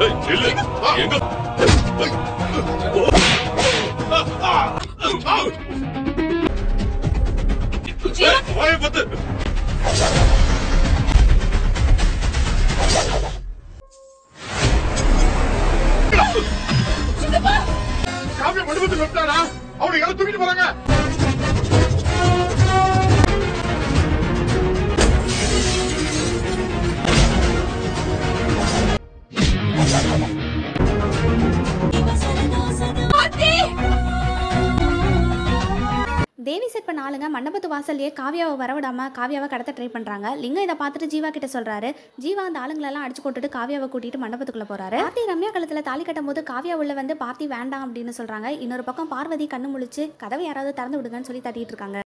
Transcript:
ஏய், நில்லு. எங்க ஏய், வாயை பத்து காவிய மண்டபத்துக்கு வந்துட்டாரா அவனை யாரும் தூக்கிட்டு போறாங்க தேவி செட் பண்ண ஆளுங்க மண்டபத்து வாசல்லையே காவியாவை வரவிடாம காவியாவை கடத்த ட்ரை பண்றாங்க லிங்கம் இதை பார்த்துட்டு ஜீவா கிட்ட சொல்றாரு ஜீவா அந்த ஆளுங்களெல்லாம் அடிச்சு போட்டுட்டு காவியாவை கூட்டிட்டு மண்டபத்துக்குள்ள போறாரு பார்த்தி ரம்யா கழுத்துல தாலி கட்டும் போது காவியா உள்ள வந்து பார்த்தி வேண்டாம் அப்படின்னு சொல்றாங்க இன்னொரு பக்கம் பார்வதி கண்ணு முழிச்சு கதவை யாராவது திறந்து விடுங்கன்னு சொல்லி தட்டிட்டு இருக்காங்க